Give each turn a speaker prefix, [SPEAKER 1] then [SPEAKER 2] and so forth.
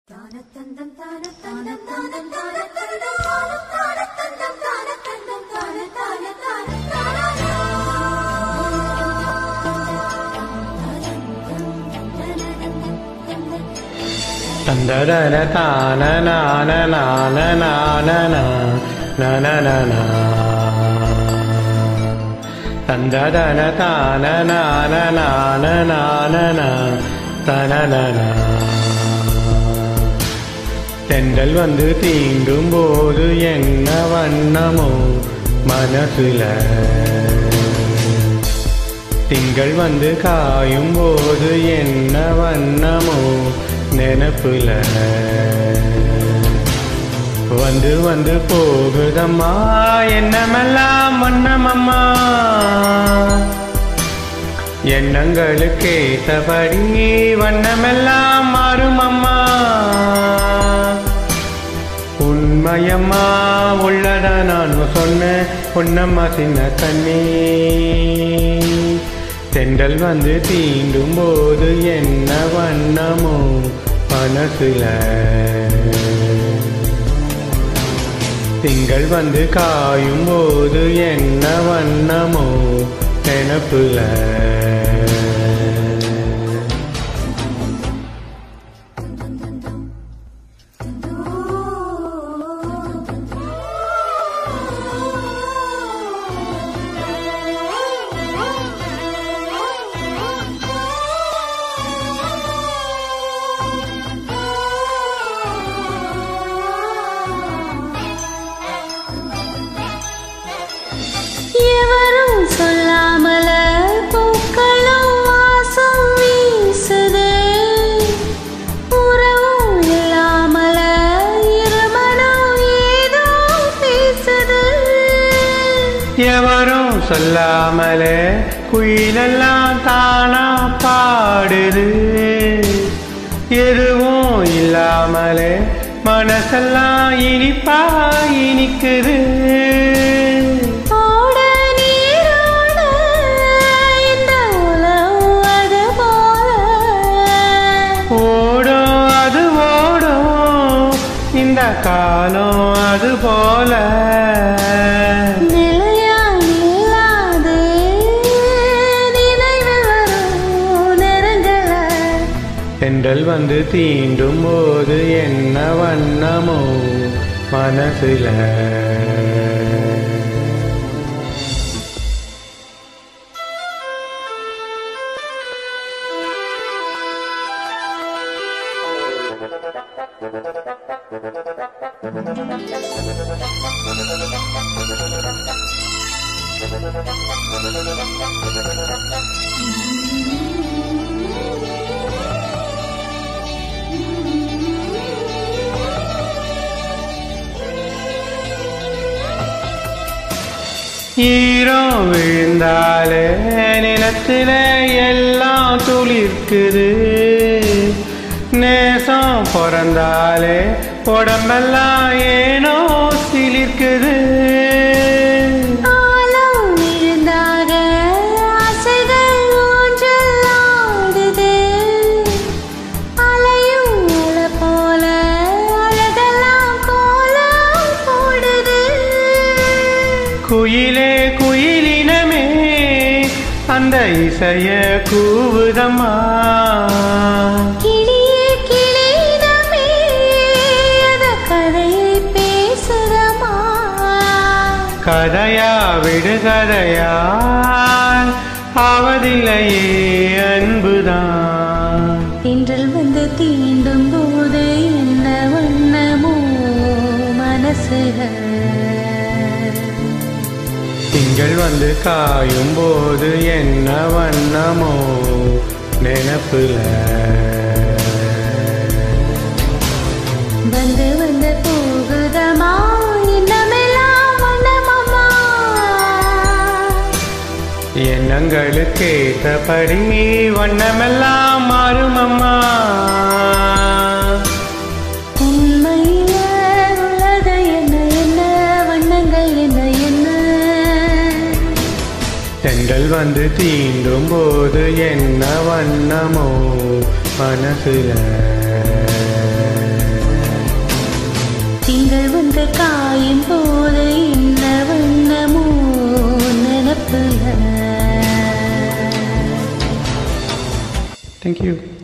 [SPEAKER 1] தானத்தந்தம் தானத்தந்தம் தானத்தந்தம் தானத்தந்தம் தானத்தந்தம் தானத்தந்தம் தான தான தான
[SPEAKER 2] தந்தரன தான நான நான நான நன தந்தரன தான நான நான நான தனன தென்றல் வந்து தீண்டும் போது என்ன வண்ணமோ மனசுல திங்கள் வந்து காயும் போது என்ன வண்ணமோ நினப்புல வந்து வந்து போகுதம்மா என்னமெல்லாம் வண்ணமம்மா எண்ணங்களுக்கு ஏத்தபடி வண்ணமெல்லாம் மாறுமம்மா உண்மையம்மா உள்ளத நானும் சொன்னேன் பொன்னம்மா சின்ன கண்ணே தென்றல் வந்து தீண்டும் போது என்ன வண்ணமோ மனசுல திங்கள் வந்து காயும் போது என்ன வண்ணமோ நினப்புல
[SPEAKER 1] எவரும் சொல்லாமல பூக்களும் வாசம் வீசுது உறவும் இல்லாமல இருமனம் ஏதோ பேசுது
[SPEAKER 2] எவரும் சொல்லாமலே குயிலெல்லாம் தானா பாடுது எதுவும் இல்லாமலே மனசெல்லாம் இனிப்பா இனிக்குது
[SPEAKER 1] ஓட நீரோட இந்த உலகம் அது போல
[SPEAKER 2] ஓடும் அது ஓடும் இந்த காலம் அது போல
[SPEAKER 1] நிலையா நில்லாது நினைவு வரும் நெருங்கல
[SPEAKER 2] தென்றல் வந்து தீண்டும் போது என்ன வண்ணமோ மனசுல ஈரம் விழுந்தாலே நிலத்துல எல்லாம் துளிர்க்குது நேசம் பிறந்தாலே உடம்பெல்லாம் ஏனோ சிலிர்க்குது
[SPEAKER 1] ஆலம் விழுந்தாக ஆசைகள் ஊஞ்சல் ஆடுது. அலையும் அலை போல அழகெல்லாம் கோலம் போடுது.
[SPEAKER 2] குயிலே குயிலினமே அந்த இசைய கூவுதம்மா
[SPEAKER 1] கிளியே கிளியிடமே அத கதையை பேசுதம்மா.
[SPEAKER 2] கதையா விடுகதையா ஆவதில்லையே அன்புதான்
[SPEAKER 1] தென்றல் வந்து தீண்டும் போது என்ன வண்ணமோ மனசுகள்
[SPEAKER 2] திங்கள் வந்து காயும் போது என்ன வண்ணமோ நினப்புல
[SPEAKER 1] வந்து வந்து போகுதமா இன்னமெல்லாம் வண்ணமம்மா
[SPEAKER 2] எண்ணங்களுக்கு ஏற்றபடி வண்ணமெல்லாம் மாறுமம்மா
[SPEAKER 1] உண்மையில உள்ளது என்ன என்ன வண்ணங்கள் என்ன என்ன
[SPEAKER 2] தென்றல் வந்து தீண்டும் போது என்ன வண்ணமோ மனசுல
[SPEAKER 1] வந்து காயும் போது என்ன வண்ணமோ நினப்புல
[SPEAKER 2] தேங்க்யூ